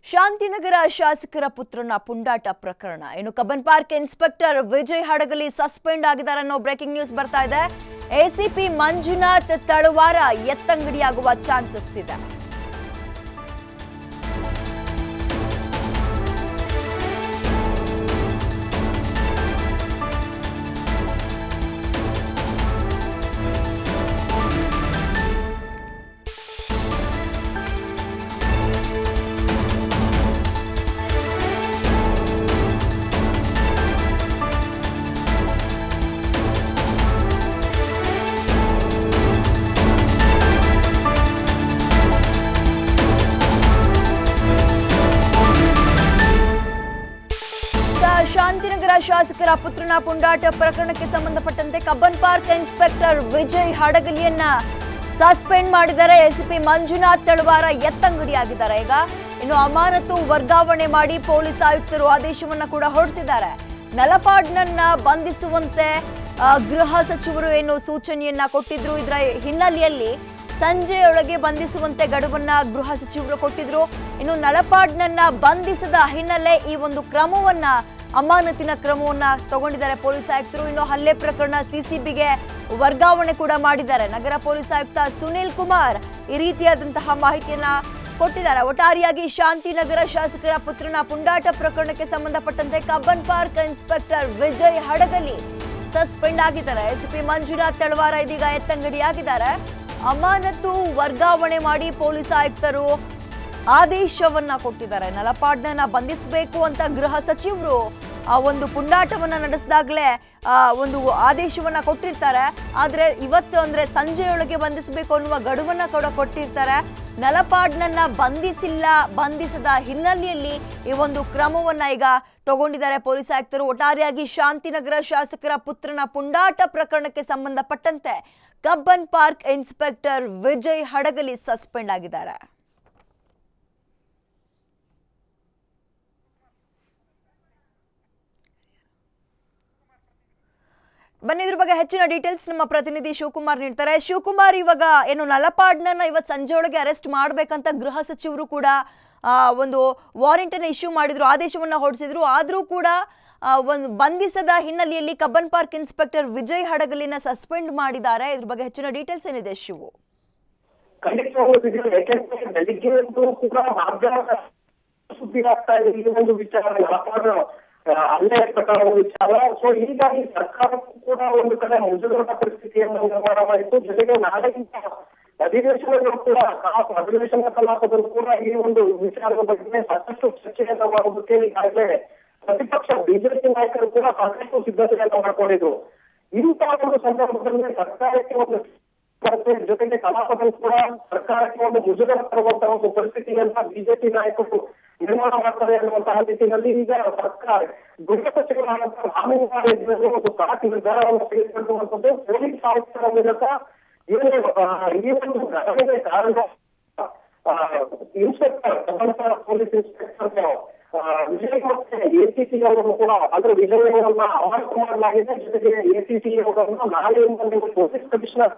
ಶಾಂತಿನಗರ ಶಾಸಕರ ಪುತ್ರನ ಪುಂಡಾಟ ಪ್ರಕರಣ ಇನ್ನು Cubbon park inspector Vijay Hadagali suspend ಆಗಿದ್ದಾರೆ ಅನ್ನೋ ಬ್ರೇಕಿಂಗ್ ನ್ಯೂಸ್ ಬರ್ತಾ ಇದೆ ಎಸಿಪಿ ಮಂಜುನಾಥ್ ತಳವಾರ ಎತ್ತಂಗಡಿಯಾಗುವ ಚಾನ್ಸಸ್ ಇದೆ ಸ- ಶಾಂತಿನಗರ ಶಾಸಕರ ಪುತ್ರನ ಪುಂಡಾಟ ಪ್ರಕರಣಕ್ಕೆ ಸಂಬಂಧಪಟ್ಟಂತೆ ಕಬ್ಬನ್ ಪಾರ್ಕ್ ಇನ್ಸ್ಪೆಕ್ಟರ್ ವಿಜಯ್ ಹಡಗಲಿಯನ್ನ ಸಸ್ಪೆಂಡ್ ಮಾಡಿದ್ದಾರೆ ಎಸಿಪಿ ಮಂಜುನಾಥ್ ತಳವಾರ ಎತ್ತಂಗಡಿಯಾಗಿದ್ದಾರೆ ಈಗ ಇನ್ನು ಅಮಾನತು ವರ್ಗಾವಣೆ ಮಾಡಿ ಪೊಲೀಸ್ ಆಯುಕ್ತರು ಆದೇಶವನ್ನ ಕೂಡ ಹೊರಡಿಸಿದ್ದಾರೆ ನಲಪಾಡ್ನನ್ನ ಬಂಧಿಸುವಂತೆ ಆ, ಗೃಹ ಸಚಿವರು ಏನು ಸೂಚನೆಯನ್ನ ಕೊಟ್ಟಿದ್ರು ಇದರ ಹಿನ್ನೆಲೆಯಲ್ಲಿ ಸಂಜೆಯೊಳಗೆ ಬಂಧಿಸುವಂತೆ ಗಡುವನ್ನ ಗೃಹ ಸಚಿವರು ಕೊಟ್ಟಿದ್ರು ಇನ್ನು ನಲಪಾಡ್ನನ್ನ ಬಂಧಿಸದ ಹಿನ್ನೆಲೆ ಈ ಒಂದು ಕ್ರಮವನ್ನ ಅಮಾನತಿನ ಕ್ರಮವನ್ನ ತಗೊಂಡಿದ್ದಾರೆ ಪೊಲೀಸ್ ಆಯುಕ್ತರು ಇನ್ನು ಹಲ್ಲೆ ಪ್ರಕರಣ ಸಿಸಿಬಿಗೆ ವರ್ಗಾವಣೆ ಕೂಡ ಮಾಡಿದ್ದಾರೆ ನಗರ ಪೊಲೀಸ್ ಆಯುಕ್ತ ಸುನಿಲ್ ಕುಮಾರ್ ಈ ರೀತಿಯಾದಂತಹ ಮಾಹಿತಿಯನ್ನ ಕೊಟ್ಟಿದ್ದಾರೆ ಒಟ್ಟಾರೆಯಾಗಿ ಶಾಂತಿನಗರ ಶಾಸಕರ ಪುತ್ರನ ಪುಂಡಾಟ ಪ್ರಕರಣಕ್ಕೆ ಸಂಬಂಧಪಟ್ಟಂತೆ Cubbon park inspector Vijay Hadagali suspend ಆಗಿದ್ದಾರೆ ಎಸಿಪಿ ಮಂಜುನಾಥ್ ತಳವಾರ ಇದೀಗ ಎತ್ತಂಗಡಿಯಾಗಿದ್ದಾರೆ ಅಮಾನತು ವರ್ಗಾವಣೆ ಮಾಡಿ ಪೊಲೀಸ್ ಆಯುಕ್ತರು ಆದೇಶವನ್ನ ಕೊಟ್ಟಿದ್ದಾರೆ ನಲಪಾಡ್ನ ಬಂಧಿಸಬೇಕು ಅಂತ ಗೃಹ ಸಚಿವರು ಆ ಒಂದು ಪುಂಡಾಟವನ್ನ ನಡೆಸಿದಾಗಲೇ ಒಂದು ಆದೇಶವನ್ನ ಕೊಟ್ಟಿರ್ತಾರೆ ಆದ್ರೆ ಇವತ್ತು ಅಂದ್ರೆ ಸಂಜೆಯೊಳಗೆ ಬಂಧಿಸಬೇಕು ಅನ್ನುವ ಗಡುವನ್ನ ಕೂಡ ಕೊಟ್ಟಿರ್ತಾರೆ ನಲಪಾಡ್ನನ್ನ ಬಂಧಿಸಿಲ್ಲ ಬಂಧಿಸದ ಹಿನ್ನೆಲೆಯಲ್ಲಿ ಈ ಒಂದು ಕ್ರಮವನ್ನ ಈಗ ತಗೊಂಡಿದ್ದಾರೆ ಪೊಲೀಸ್ ಆಯುಕ್ತರು ಒಟ್ಟಾರೆಯಾಗಿ ಶಾಂತಿನಗರ ಶಾಸಕರ ಪುತ್ರನ ಪುಂಡಾಟ ಪ್ರಕರಣಕ್ಕೆ ಸಂಬಂಧಪಟ್ಟಂತೆ Cubbon park inspector Vijay Hadagali suspend ಆಗಿದ್ದಾರೆ ಬನ್ನಿ ಇದ್ರ ಬಗ್ಗೆ ಹೆಚ್ಚಿನ ಡೀಟೇಲ್ಸ್ ನಮ್ಮ ಪ್ರತಿನಿಧಿ ಶಿವಕುಮಾರ್ ನೀಡ್ತಾರೆ ಶಿವಕುಮಾರ್ ಇವಾಗ ಏನು ನಲಪಾಡ್ನ ಇವತ್ತು ಸಂಜೆ ಒಳಗೆ ಅರೆಸ್ಟ್ ಮಾಡ್ಬೇಕಂತ ಗೃಹ ಸಚಿವರು ಕೂಡ ಆ, ಒಂದು ವಾರೆಂಟ್ ಅನ್ನ ಇಶ್ಯೂ ಮಾಡಿದ್ರು ಆದೇಶವನ್ನ ಹೊರಡಿಸಿದ್ರು ಆದ್ರೂ ಕೂಡ ಆ, ಒಂದು ಬಂಧಿಸದ ಹಿನ್ನೆಲೆಯಲ್ಲಿ ಕಬ್ಬನ್ ಪಾರ್ಕ್ ಇನ್ಸ್ಪೆಕ್ಟರ್ ವಿಜಯ್ ಹಡಗಲಿನ ಸಸ್ಪೆಂಡ್ ಮಾಡಿದ್ದಾರೆ ಇದ್ರ ಬಗ್ಗೆ ಹೆಚ್ಚಿನ ಡೀಟೇಲ್ಸ್ ಏನಿದೆ ಶಿವು ಖಂಡಿತವಾಗ್ಲೂ ಇದು ಯಾಕೆಂದ್ರೆ ಬೆಳಿಗ್ಗೆ ಅಂತೂ ಕೂಡ ಮಾಧ್ಯಮದ ಸುದ್ದಿ ಆಗ್ತಾ ಇದೆ ಈ ಒಂದು ವಿಚಾರ ವ್ಯಾಪಾರ ಆ, ಅಲ್ಲೇ ಪ್ರಕಾರ ವಿಚಾರ ಸೊ ಹೀಗಾಗಿ ಸರ್ಕಾರಕ್ಕೂ ಕೂಡ ಒಂದು ಕಡೆ ಮುಜುಗರದ ಪರಿಸ್ಥಿತಿಯನ್ನು ನಿರ್ಮಾಣ ಮಾಡಿತ್ತು ಜೊತೆಗೆ ನಾಳೆಯಿಂದ ಅಧಿವೇಶನಗಳು ಕೂಡ ಕಲಾಪ ಅಧಿವೇಶನ ಕಲಾಪದಲ್ಲೂ ಕೂಡ ಈ ಒಂದು ವಿಚಾರದ ಬಗ್ಗೆ ಸಾಕಷ್ಟು ಚರ್ಚೆಯನ್ನ ಮಾಡೋದಕ್ಕೆ ಈಗಾಗಲೇ ಪ್ರತಿಪಕ್ಷ ಬಿಜೆಪಿ ನಾಯಕರು ಕೂಡ ಸಾಕಷ್ಟು ಸಿದ್ಧತೆಯನ್ನ ಮಾಡ್ಕೊಂಡಿದ್ರು ಇಂತಹ ಒಂದು ಸಂದರ್ಭದಲ್ಲಿ ಸರ್ಕಾರಕ್ಕೆ ಒಂದು ಮತ್ತೆ ಜೊತೆಗೆ ಕಲಾಪದಲ್ಲಿ ಕೂಡ ಸರ್ಕಾರಕ್ಕೆ ಒಂದು ಮುಜುಗರ ತರುವಂತಹ ಒಂದು ಪರಿಸ್ಥಿತಿಯನ್ನ ಬಿಜೆಪಿ ನಾಯಕರು ನಿರ್ಮಾಣ ಮಾಡ್ತಾರೆ ಅನ್ನುವಂತಹ ನಿಟ್ಟಿನಲ್ಲಿ ಈಗ ಸರ್ಕಾರ ಗೃಹ ಸಚಿವರಾದಂತಹ ರಾಮಲಿಂಗಾರೆಡ್ಡಿ ಎದುರು ಒಂದು ಕಡಕ್ ನಿರ್ಧಾರವನ್ನು ತೆಗೆದುಕೊಳ್ಳುವಂಥದ್ದು ಪೊಲೀಸ್ ಆಯುಕ್ತರ ಮೂಲಕ ಏನು ಆ, ಈ ಒಂದು ಘಟನೆಗೆ ಕಾರಣ ಆ, ಇನ್ಸ್ಪೆಕ್ಟರ್ ಕರ್ನಾಟಕ ಪೊಲೀಸ್ ಇನ್ಸ್ಪೆಕ್ಟರ್ ಆ, ವಿಜಯ್ ಮತ್ತೆ ಎಸಿಸಿ ಅವರನ್ನು ಕೂಡ ಅಂದ್ರೆ ವಿಜಯ್ ಅವರನ್ನ ಅಮಾನತು ಮಾಡಲಾಗಿದೆ ಜೊತೆಗೆ ಎಸಿಸಿ ಅವರನ್ನು ನಾಳೆಯಿಂದ ನೀವು ಪೊಲೀಸ್ ಕಮಿಷನರ್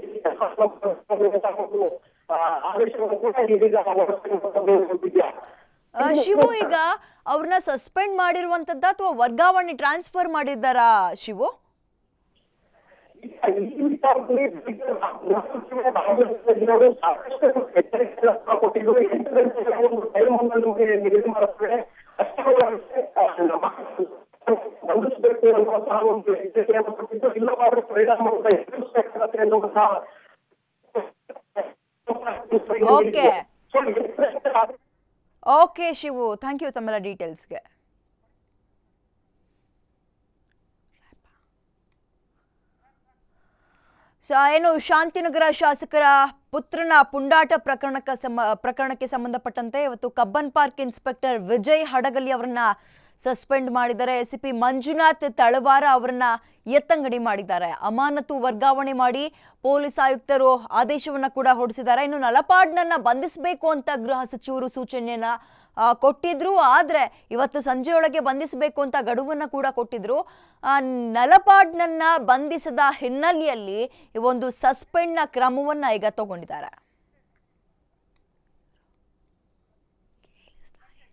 ಆದೇಶವನ್ನು ಕೂಡ ಇದೀಗ ಹೊರಡಿಸಿರುವಂತದ್ದು ವಿದ್ಯಾ ಆ, ಶಿವು ಈಗ ಅವ್ರನ್ನ ಸಸ್ಪೆಂಡ್ ಮಾಡಿರುವಂತದ್ದ ಅಥವಾ ವರ್ಗಾವಣೆ ಟ್ರಾನ್ಸ್ಫರ್ ಮಾಡಿದ್ದಾರಾ ಶಿವು ಈ ವಿಚಾರದಲ್ಲಿ ಗೃಹ ಸಚಿವ ರಾಮಲಿಂಗಾರೆಡ್ಡಿಯವರು ಸಾಕಷ್ಟು ಎಚ್ಚರಿಕೆಗಳನ್ನು ಕೊಟ್ಟಿದ್ದು ಎಂಟು ಗಂಟೆಗಳ ಒಂದು ಟೈಮ್ ಅನ್ನು ನಿಮಗೆ ನಿಗದಿ ಮಾಡುತ್ತೇವೆ ಅಷ್ಟೇ ನಮ್ಮ ಬಂಧಿಸಬೇಕು ಅನ್ನುವಂತಹ ಒಂದು ಎಚ್ಚರಿಕೆಯನ್ನು ಕೊಟ್ಟಿದ್ದು ಇಲ್ಲವಾದರೂ ಪರಿಣಾಮವನ್ನು ಎದುರಿಸಬೇಕಾಗತ್ತೆ ಎನ್ನುವಂತಹ Okay. ಸೊ ಈ ಓಕೆ ಶಿವು ಥ್ಯಾಂಕ್ ಯು ತಮ್ಮೆಲ್ಲ ಡೀಟೇಲ್ಸ್ಗೆ ಸೊ ಏನು ಶಾಂತಿನಗರ ಶಾಸಕರ ಪುತ್ರನ ಪುಂಡಾಟ ಪ್ರಕರಣಕ್ಕೆ ಸಂಬ ಪ್ರಕರಣಕ್ಕೆ ಸಂಬಂಧಪಟ್ಟಂತೆ ಇವತ್ತು Cubbon park inspector Vijay Hadagali ಅವರನ್ನ ಸಸ್ಪೆಂಡ್ ಮಾಡಿದ್ದಾರೆ ಎಸಿಪಿ ಮಂಜುನಾಥ್ ತಳವಾರ ಅವರನ್ನ ಎತ್ತಂಗಡಿ ಮಾಡಿದ್ದಾರೆ ಅಮಾನತು ವರ್ಗಾವಣೆ ಮಾಡಿ ಪೊಲೀಸ್ ಆಯುಕ್ತರು ಆದೇಶವನ್ನ ಕೂಡ ಹೊರಡಿಸಿದ್ದಾರೆ ಇನ್ನು ನಲಪಾಡ್ನನ್ನ ಬಂಧಿಸಬೇಕು ಅಂತ ಗೃಹ ಸಚಿವರು ಸೂಚನೆಯನ್ನ ಆ, ಕೊಟ್ಟಿದ್ರು ಆದ್ರೆ ಇವತ್ತು ಸಂಜೆಯೊಳಗೆ ಬಂಧಿಸಬೇಕು ಅಂತ ಗಡುವನ್ನ ಕೂಡ ಕೊಟ್ಟಿದ್ರು ಆ, ನಲಪಾಡ್ನನ್ನ ಬಂಧಿಸದ ಹಿನ್ನೆಲೆಯಲ್ಲಿ ಈ ಒಂದು ಸಸ್ಪೆಂಡ್ನ ಕ್ರಮವನ್ನ ಈಗ ತಗೊಂಡಿದ್ದಾರೆ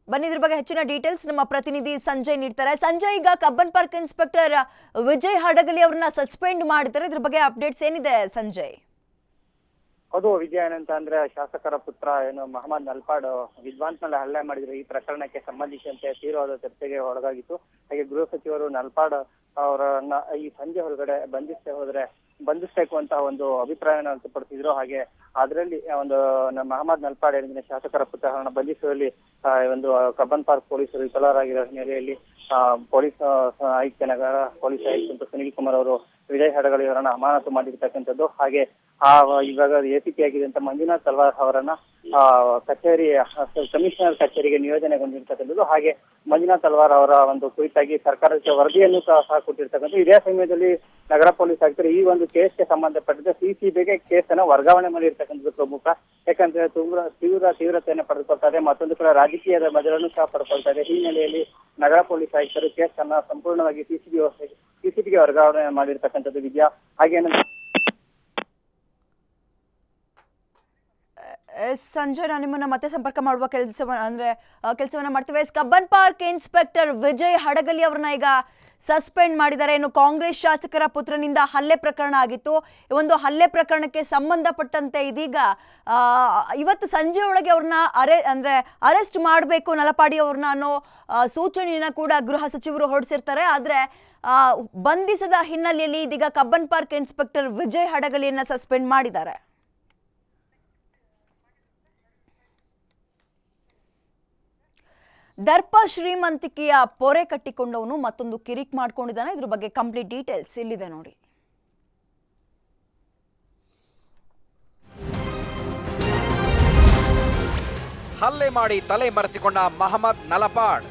ಬನ್ನಿ ಇದ್ರ ಬಗ್ಗೆ ಹೆಚ್ಚಿನ ಡೀಟೇಲ್ಸ್ ನಮ್ಮ ಪ್ರತಿನಿಧಿ ಸಂಜಯ್ ನೀಡ್ತಾರೆ ಸಂಜಯ್ ಈಗ Cubbon park inspector Vijay Hadagali ಅವ್ರನ್ನ ಸಸ್ಪೆಂಡ್ ಮಾಡಿದ್ದಾರೆ ಇದ್ರ ಬಗ್ಗೆ ಅಪ್ಡೇಟ್ಸ್ ಏನಿದೆ ಸಂಜಯ್ ಅದು ವಿಜಯ ಏನಂತ ಅಂದ್ರೆ ಶಾಸಕರ ಪುತ್ರ ಏನು ಮಹಮ್ಮದ್ ನಲ್ಪಾಡ್ ವಿದ್ವಾಂಸ್ ಮೇಲೆ ಹಲ್ಲೆ ಮಾಡಿದ್ರು ಈ ಪ್ರಕರಣಕ್ಕೆ ಸಂಬಂಧಿಸಿದಂತೆ ತೀವ್ರವಾದ ಚರ್ಚೆಗೆ ಒಳಗಾಗಿತ್ತು ಹಾಗೆ ಗೃಹ ಸಚಿವರು ನಲ್ಪಾಡ್ ಅವರನ್ನ ಈ ಸಂಜೆ ಹೊರಗಡೆ ಬಂಧಿಸದೆ ಹೋದ್ರೆ ಬಂಧಿಸಬೇಕು ಅಂತ ಒಂದು ಅಭಿಪ್ರಾಯವನ್ನು ವ್ಯಕ್ತಪಡಿಸಿದ್ರು ಹಾಗೆ ಅದರಲ್ಲಿ ಒಂದು ನಮ್ಮ ಮಹಮ್ಮದ್ ನಲ್ಪಾಡ್ ಏನಿದೆ ಶಾಸಕರ ಪುತ್ರರನ್ನ ಬಂಧಿಸುವಲ್ಲಿ ಆ, ಒಂದು ಕಬ್ಬನ್ ಪಾರ್ಕ್ ಪೊಲೀಸರು ವಿಫಲರಾಗಿರೋ ಹಿನ್ನೆಲೆಯಲ್ಲಿ ಆ, ಪೊಲೀಸ್ ಆ, ಆಯುಕ್ತ ನಗರ ಪೊಲೀಸ್ ಆಯುಕ್ತ ಸುನೀಲ್ ಕುಮಾರ್ ಅವರು ವಿಜಯ್ ಹಡಗಳಿ ಅವರನ್ನ ಅಮಾನತು ಮಾಡಿರ್ತಕ್ಕಂಥದ್ದು ಹಾಗೆ ಆ ಇವಾಗ ಎ ಸಿ ಪಿ ಆಗಿದ್ದಂತ ಮಂಜುನಾಥ್ ತಲ್ವಾರ್ ಅವರನ್ನ ಆ, ಕಚೇರಿ ಕಮಿಷನರ್ ಕಚೇರಿಗೆ ನಿಯೋಜನೆಗೊಂಡಿರ್ತಕ್ಕಂಥದ್ದು ಹಾಗೆ ಮಂಜುನಾಥ್ ತಲ್ವಾರ್ ಅವರ ಒಂದು ಕುರಿತಾಗಿ ಸರ್ಕಾರಕ್ಕೆ ವರದಿಯನ್ನು ಸಹ ಸಹ ಕೊಟ್ಟಿರ್ತಕ್ಕಂಥದ್ದು ಇದೇ ಸಮಯದಲ್ಲಿ ನಗರ ಪೊಲೀಸ್ ಆಯುಕ್ತರು ಈ ಒಂದು ಕೇಸ್ಗೆ ಸಂಬಂಧಪಟ್ಟಂತೆ ಸಿಸಿಬಿಗೆ ಕೇಸ್ ಅನ್ನು ವರ್ಗಾವಣೆ ಮಾಡಿರ್ತಕ್ಕಂಥದ್ದು ಪ್ರಮುಖ ಯಾಕಂದ್ರೆ ತೀವ್ರ ತೀವ್ರ ತೀವ್ರತೆಯನ್ನು ಪಡೆದುಕೊಳ್ತಾ ಇದೆ ಮತ್ತೊಂದು ಕಡೆ ರಾಜಕೀಯದ ಮಜಲನ್ನು ಸಹ ಪಡ್ಕೊಳ್ತಾ ಇದೆ ಈ ಹಿನ್ನೆಲೆಯಲ್ಲಿ ನಗರ ಪೊಲೀಸ್ ಆಯುಕ್ತರು ಕೇಸ್ ಅನ್ನ ಸಂಪೂರ್ಣವಾಗಿ ಸಿಸಿಬಿ ಸಿಸಿಬಿಗೆ ವರ್ಗಾವಣೆ ಮಾಡಿರ್ತಕ್ಕಂಥದ್ದು ವಿದ್ಯಾ ಹಾಗೇನು ಎಸ್ ಸಂಜಯ್ ನಾನು ನಿಮ್ಮನ್ನ ಮತ್ತೆ ಸಂಪರ್ಕ ಮಾಡುವ ಕೆಲಸ ಅಂದ್ರೆ ಕೆಲಸವನ್ನ ಮಾಡ್ತೀವಿ ಎಸ್ Cubbon park inspector Vijay Hadagali ಅವ್ರನ್ನ ಈಗ ಸಸ್ಪೆಂಡ್ ಮಾಡಿದ್ದಾರೆ ಇನ್ನು ಕಾಂಗ್ರೆಸ್ ಶಾಸಕರ ಪುತ್ರನಿಂದ ಹಲ್ಲೆ ಪ್ರಕರಣ ಆಗಿತ್ತು ಈ ಒಂದು ಹಲ್ಲೆ ಪ್ರಕರಣಕ್ಕೆ ಸಂಬಂಧಪಟ್ಟಂತೆ ಇದೀಗ ಆ, ಇವತ್ತು ಸಂಜೆ ಒಳಗೆ ಅವ್ರನ್ನ ಅರೆ ಅಂದ್ರೆ ಅರೆಸ್ಟ್ ಮಾಡಬೇಕು ನಲಪಾಡಿ ಅವ್ರನ್ನ ಅನ್ನೋ ಆ, ಸೂಚನೆಯನ್ನ ಕೂಡ ಗೃಹ ಸಚಿವರು ಹೊರಡಿಸಿರ್ತಾರೆ ಆದ್ರೆ ಆ, ಬಂಧಿಸದ ಹಿನ್ನೆಲೆಯಲ್ಲಿ ಇದೀಗ ಕಬ್ಬನ್ ಪಾರ್ಕ್ ಇನ್ಸ್ಪೆಕ್ಟರ್ ವಿಜಯ್ ಹಡಗಲಿಯನ್ನ ಸಸ್ಪೆಂಡ್ ಮಾಡಿದ್ದಾರೆ ದರ್ಪ ಶ್ರೀಮಂತಿಕೆಯ ಪೊರೆ ಕಟ್ಟಿಕೊಂಡವನು ಮತ್ತೊಂದು ಕಿರಿಕ್ ಮಾಡ್ಕೊಂಡಿದ್ದಾನೆ ಇದ್ರ ಬಗ್ಗೆ ಕಂಪ್ಲೀಟ್ ಡೀಟೇಲ್ಸ್ ಇಲ್ಲಿದೆ ನೋಡಿ ಹಲ್ಲೆ ಮಾಡಿ ತಲೆ ಮರೆಸಿಕೊಂಡ ಮಹಮ್ಮದ್ ನಲಪಾಡ್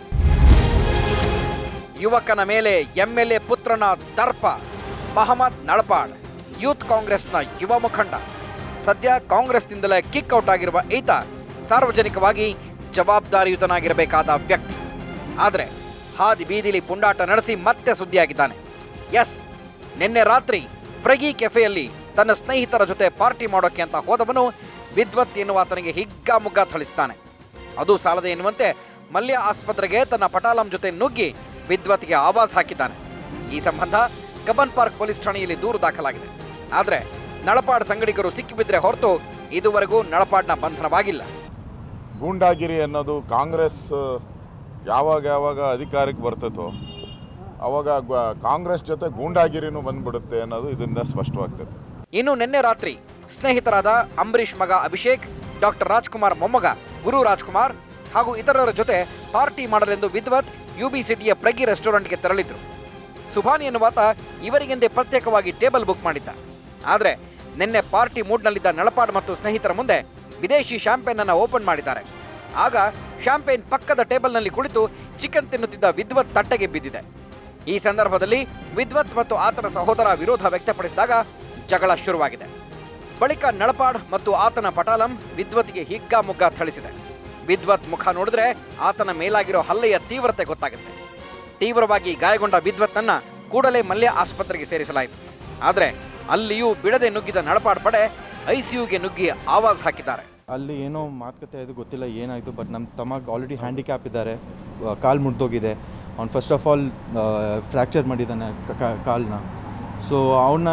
ಯುವಕನ ಮೇಲೆ ಎಂಎಲ್ಎ ಪುತ್ರನ ದರ್ಪ ಮಹಮ್ಮದ್ ನಳಪಾಡ್ ಯೂತ್ ಕಾಂಗ್ರೆಸ್ನ ಯುವ ಮುಖಂಡ ಸದ್ಯ ಕಾಂಗ್ರೆಸ್ನಿಂದಲೇ ಕಿಕ್ ಔಟ್ ಆಗಿರುವ ಈತ ಸಾರ್ವಜನಿಕವಾಗಿ ಜವಾಬ್ದಾರಿಯುತನಾಗಿರಬೇಕಾದ ವ್ಯಕ್ತಿ ಆದರೆ ಹಾದಿ ಬೀದಿಲಿ ಪುಂಡಾಟ ನಡೆಸಿ ಮತ್ತೆ ಸುದ್ದಿಯಾಗಿದ್ದಾನೆ ಎಸ್ ನಿನ್ನೆ ರಾತ್ರಿ ಫ್ರೆಗಿ ಕೆಫೆಯಲ್ಲಿ ತನ್ನ ಸ್ನೇಹಿತರ ಜೊತೆ ಪಾರ್ಟಿ ಮಾಡೋಕೆ ಅಂತ ಹೋದವನು ವಿದ್ವತ್ ಎನ್ನುವ ಆತನಿಗೆ ಹಿಗ್ಗಾಮುಗ್ಗಾ ಥಳಿಸ್ತಾನೆ ಅದು ಸಾಲದೆ ಎನ್ನುವಂತೆ ಮಲ್ಯ ಆಸ್ಪತ್ರೆಗೆ ತನ್ನ ಪಟಾಲಂ ಜೊತೆ ನುಗ್ಗಿ ವಿದ್ವತ್ಗೆ ಆವಾಜ್ ಹಾಕಿದ್ದಾನೆ ಈ ಸಂಬಂಧ ಕಬ್ಬನ್ ಪಾರ್ಕ್ ಪೊಲೀಸ್ ಠಾಣೆಯಲ್ಲಿ ದೂರು ದಾಖಲಾಗಿದೆ ಆದರೆ ನಳಪಾಡ್ ಸಂಗಡಿಗರು ಸಿಕ್ಕಿಬಿದ್ರೆ ಹೊರತು ಇದುವರೆಗೂ ನಳಪಾಡ್ನ ಬಂಧನವಾಗಿಲ್ಲ ಗೂಂಡಾಗಿರಿ ಅನ್ನೋದು ಕಾಂಗ್ರೆಸ್ ಯಾವಾಗ ಯಾವಾಗ ಅಧಿಕಾರಕ್ಕೆ ಬರ್ತದೋ ಅವಾಗ ಗ- ಕಾಂಗ್ರೆಸ್ ಜೊತೆ ಗೂಂಡಾಗಿರಿನೂ ಬಂದ್ಬಿಡುತ್ತೆ ಅನ್ನೋದು ಇದರಿಂದ ಸ್ಪಷ್ಟವಾಗ್ತದೆ ಇನ್ನು ನಿನ್ನೆ ರಾತ್ರಿ ಸ್ನೇಹಿತರಾದ ಅಂಬರೀಷ್ ಮಗ ಅಭಿಷೇಕ್ ಡಾಕ್ಟರ್ ರಾಜ್ಕುಮಾರ್ ಮೊಮ್ಮಗ ಗುರು ರಾಜ್ಕುಮಾರ್ ಹಾಗೂ ಇತರರ ಜೊತೆ ಪಾರ್ಟಿ ಮಾಡಲೆಂದು ವಿದ್ವತ್ ಯುಬಿ ಸಿಟಿಯ ಪ್ರಗಿ ರೆಸ್ಟೋರೆಂಟ್ಗೆ ತೆರಳಿದ್ರು ಸುಭಾನಿ ಎನ್ನುವಾತ ಇವರಿಗೆಂದೇ ಪ್ರತ್ಯೇಕವಾಗಿ ಟೇಬಲ್ ಬುಕ್ ಮಾಡಿದ್ದ ಆದರೆ ನಿನ್ನೆ ಪಾರ್ಟಿ ಮೂಡ್ನಲ್ಲಿದ್ದ ನಳಪಾಡ್ ಮತ್ತು ಸ್ನೇಹಿತರ ಮುಂದೆ ವಿದೇಶಿ ಶಾಂಪೇನ್ ಅನ್ನ ಓಪನ್ ಮಾಡಿದ್ದಾರೆ ಆಗ ಶಾಂಪೇನ್ ಪಕ್ಕದ ಟೇಬಲ್ನಲ್ಲಿ ಕುಳಿತು ಚಿಕನ್ ತಿನ್ನುತ್ತಿದ್ದ ವಿದ್ವತ್ ತಟ್ಟೆಗೆ ಬಿದ್ದಿದೆ ಈ ಸಂದರ್ಭದಲ್ಲಿ ವಿದ್ವತ್ ಮತ್ತು ಆತನ ಸಹೋದರ ವಿರೋಧ ವ್ಯಕ್ತಪಡಿಸಿದಾಗ ಜಗಳ ಶುರುವಾಗಿದೆ ಬಳಿಕ ನಳಪಾಡ್ ಮತ್ತು ಆತನ ಪಟಾಲಂ ವಿದ್ವತ್ಗೆ ಹಿಗ್ಗಾಮುಗ್ಗಾ ಥಳಿಸಿದೆ ವಿದ್ವತ್ ಮುಖ ನೋಡಿದ್ರೆ ಆತನ ಮೇಲಾಗಿರೋ ಹಲ್ಲೆಯ ತೀವ್ರತೆ ಗೊತ್ತಾಗುತ್ತೆ ತೀವ್ರವಾಗಿ ಗಾಯಗೊಂಡ ವಿದ್ವತ್ನನ್ನ ಕೂಡಲೇ ಮಲ್ಯ ಆಸ್ಪತ್ರೆಗೆ ಸೇರಿಸಲಾಯಿತು ಆದರೆ ಅಲ್ಲಿಯೂ ಬಿಡದೆ ನುಗ್ಗಿದ ನಳಪಾಡ್ ಪಡೆ ಐಸಿಯುಗೆ ನುಗ್ಗಿ ಆವಾಜ್ ಹಾಕಿದ್ದಾರೆ ಅಲ್ಲಿ ಏನೋ ಮಾತುಕತೆ ಅದು ಗೊತ್ತಿಲ್ಲ ಏನಾಯಿತು ಬಟ್ ನಮ್ಮ ತಮಗೆ ಆಲ್ರೆಡಿ ಹ್ಯಾಂಡಿಕ್ಯಾಪ್ ಇದ್ದಾರೆ ಕಾಲು ಮುರಿದೋಗಿದೆ ಅವ್ನು ಫಸ್ಟ್ ಆಫ್ ಆಲ್ ಫ್ರ್ಯಾಕ್ಚರ್ ಮಾಡಿದ್ದಾನೆ ಕಾಲನ್ನ ಸೊ ಅವನ್ನ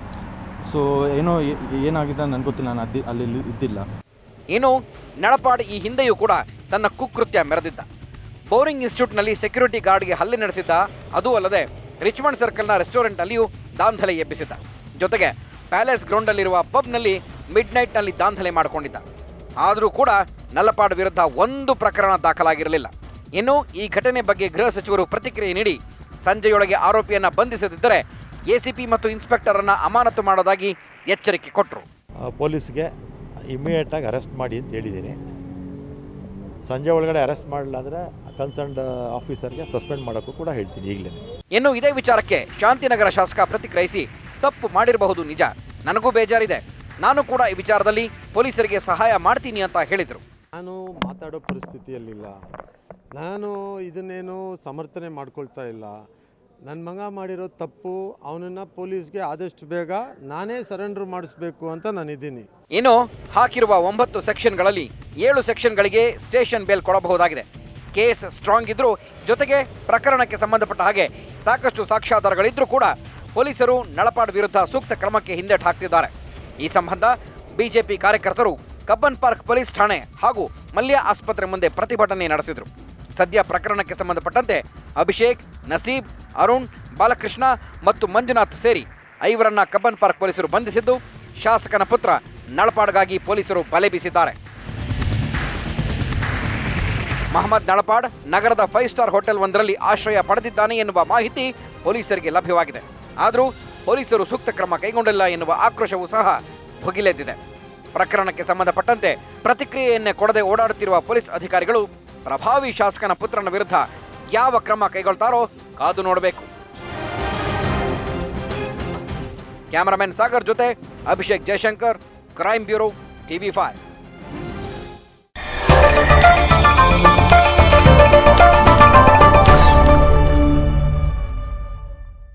ಸೊ ಏನೋ ಏ- ಏನಾಗಿದೆ ನನಗೆ ಗೊತ್ತಿಲ್ಲ ನಾನು ಅದ್ದಿ ಅಲ್ಲಿ ಇದ್ದಿಲ್ಲ ಇನ್ನು ನಳಪಾಡ್ ಈ ಹಿಂದೆಯೂ ಕೂಡ ತನ್ನ ಕುಕೃತ್ಯ ಮೆರೆದಿದ್ದ ಬೋರಿಂಗ್ ಇನ್ಸ್ಟಿಟ್ಯೂಟ್ನಲ್ಲಿ ಸೆಕ್ಯೂರಿಟಿ ಗಾರ್ಡ್ಗೆ ಹಲ್ಲೆ ನಡೆಸಿದ್ದ ಅದೂ ಅಲ್ಲದೆ ರಿಚ್ಮಂಡ್ ಸರ್ಕಲ್ನ ರೆಸ್ಟೋರೆಂಟ್ನಲ್ಲಿಯೂ ದಾಂಧಲೆ ಎಬ್ಬಿಸಿದ್ದ ಜೊತೆಗೆ ಪ್ಯಾಲೇಸ್ ಗ್ರೌಂಡಲ್ಲಿರುವ ಪಬ್ನಲ್ಲಿ ಮಿಡ್ ನೈಟ್ನಲ್ಲಿ ದಾಂಧಲೆ ಮಾಡಿಕೊಂಡಿದ್ದ ಆದರೂ ಕೂಡ ನಲ್ಲಪಾಡ್ ವಿರುದ್ಧ ಒಂದು ಪ್ರಕರಣ ದಾಖಲಾಗಿರಲಿಲ್ಲ ಇನ್ನು ಈ ಘಟನೆ ಬಗ್ಗೆ ಗೃಹ ಸಚಿವರು ಪ್ರತಿಕ್ರಿಯೆ ನೀಡಿ ಸಂಜೆಯೊಳಗೆ ಆರೋಪಿಯನ್ನ ಬಂಧಿಸದಿದ್ದರೆ ಎಸಿಪಿ ಮತ್ತು ಇನ್ಸ್ಪೆಕ್ಟರ್ ಅನ್ನ ಅಮಾನತು ಮಾಡೋದಾಗಿ ಎಚ್ಚರಿಕೆ ಕೊಟ್ಟರು ಆ, ಪೊಲೀಸ್ಗೆ ಇಮಿಡಿಯೇಟಾಗಿ ಅರೆಸ್ಟ್ ಮಾಡಿ ಅಂತ ಹೇಳಿದ್ದೀನಿ ಸಂಜೆ ಒಳಗಡೆ ಅರೆಸ್ಟ್ ಮಾಡಲಿಲ್ಲ ಅಂದರೆ ಕನ್ಸರ್ನ್ಡ್ ಆಫೀಸರ್ಗೆ ಸಸ್ಪೆಂಡ್ ಮಾಡೋಕ್ಕೂ ಕೂಡ ಹೇಳ್ತೀನಿ ಈಗಲೇ ಇನ್ನು ಇದೇ ವಿಚಾರಕ್ಕೆ ಶಾಂತಿನಗರ ಶಾಸಕ ಪ್ರತಿಕ್ರಿಯಿಸಿ ತಪ್ಪು ಮಾಡಿರಬಹುದು ನಿಜ ನನಗೂ ಬೇಜಾರಿದೆ ನಾನು ಕೂಡ ಈ ವಿಚಾರದಲ್ಲಿ ಪೊಲೀಸರಿಗೆ ಸಹಾಯ ಮಾಡ್ತೀನಿ ಅಂತ ಹೇಳಿದರು ನಾನು ಮಾತಾಡೋ ಪರಿಸ್ಥಿತಿಯಲ್ಲಿಲ್ಲ ನಾನು ಇದನ್ನೇನು ಸಮರ್ಥನೆ ಮಾಡ್ಕೊಳ್ತಾ ಇಲ್ಲ ನನ್ನ ಮಗ ಮಾಡಿರೋ ತಪ್ಪು ಅವನನ್ನು ಪೊಲೀಸ್ಗೆ ಆದಷ್ಟು ಬೇಗ ನಾನೇ ಸರೆಂಡರ್ ಮಾಡಿಸ್ಬೇಕು ಅಂತ ನಾನಿದ್ದೀನಿ ಇನ್ನು ಹಾಕಿರುವ ಒಂಬತ್ತು ಸೆಕ್ಷನ್ಗಳಲ್ಲಿ ಏಳು ಸೆಕ್ಷನ್ಗಳಿಗೆ ಸ್ಟೇಷನ್ ಬೇಲ್ ಕೊಡಬಹುದಾಗಿದೆ ಕೇಸ್ ಸ್ಟ್ರಾಂಗ್ ಇದ್ರೂ ಜೊತೆಗೆ ಪ್ರಕರಣಕ್ಕೆ ಸಂಬಂಧಪಟ್ಟ ಹಾಗೆ ಸಾಕಷ್ಟು ಸಾಕ್ಷ್ಯಾಧಾರಗಳಿದ್ರೂ ಕೂಡ ಪೊಲೀಸರು ನಳಪಾಡ್ ವಿರುದ್ಧ ಸೂಕ್ತ ಕ್ರಮಕ್ಕೆ ಹಿಂದೇಟು ಹಾಕ್ತಿದ್ದಾರೆ ಈ ಸಂಬಂಧ ಬಿಜೆಪಿ ಕಾರ್ಯಕರ್ತರು ಕಬ್ಬನ್ ಪಾರ್ಕ್ ಪೊಲೀಸ್ ಠಾಣೆ ಹಾಗೂ ಮಲ್ಯ ಆಸ್ಪತ್ರೆ ಮುಂದೆ ಪ್ರತಿಭಟನೆ ನಡೆಸಿದರು ಸದ್ಯ ಪ್ರಕರಣಕ್ಕೆ ಸಂಬಂಧಪಟ್ಟಂತೆ ಅಭಿಷೇಕ್ ನಸೀಬ್ ಅರುಣ್ ಬಾಲಕೃಷ್ಣ ಮತ್ತು ಮಂಜುನಾಥ್ ಸೇರಿ ಐವರನ್ನ ಕಬ್ಬನ್ ಪಾರ್ಕ್ ಪೊಲೀಸರು ಬಂಧಿಸಿದ್ದು ಶಾಸಕನ ಪುತ್ರ ನಳಪಾಡ್ಗಾಗಿ ಪೊಲೀಸರು ಬಲೆ ಬೀಸಿದ್ದಾರೆ ಮಹಮ್ಮದ್ ನಳಪಾಡ್ ನಗರದ ಫೈವ್ ಸ್ಟಾರ್ ಹೋಟೆಲ್ ಒಂದರಲ್ಲಿ ಆಶ್ರಯ ಪಡೆದಿದ್ದಾನೆ ಎನ್ನುವ ಮಾಹಿತಿ ಪೊಲೀಸರಿಗೆ ಲಭ್ಯವಾಗಿದೆ ಆದರೂ ಪೊಲೀಸರು ಸೂಕ್ತ ಕ್ರಮ ಕೈಗೊಂಡಿಲ್ಲ ಎನ್ನುವ ಆಕ್ರೋಶವೂ ಸಹ ಭುಗಿಲೆದ್ದಿದೆ ಪ್ರಕರಣಕ್ಕೆ ಸಂಬಂಧಪಟ್ಟಂತೆ ಪ್ರತಿಕ್ರಿಯೆಯನ್ನೇ ಕೊಡದೆ ಓಡಾಡುತ್ತಿರುವ ಪೊಲೀಸ್ ಅಧಿಕಾರಿಗಳು ಪ್ರಭಾವಿ ಶಾಸಕನ ಪುತ್ರನ ವಿರುದ್ಧ ಯಾವ ಕ್ರಮ ಕೈಗೊಳ್ತಾರೋ ಕಾದು ನೋಡಬೇಕು ಕ್ಯಾಮರಾಮನ್ ಸಾಗರ್ ಜೊತೆ Abhishek Jayashankar crime bureau TV five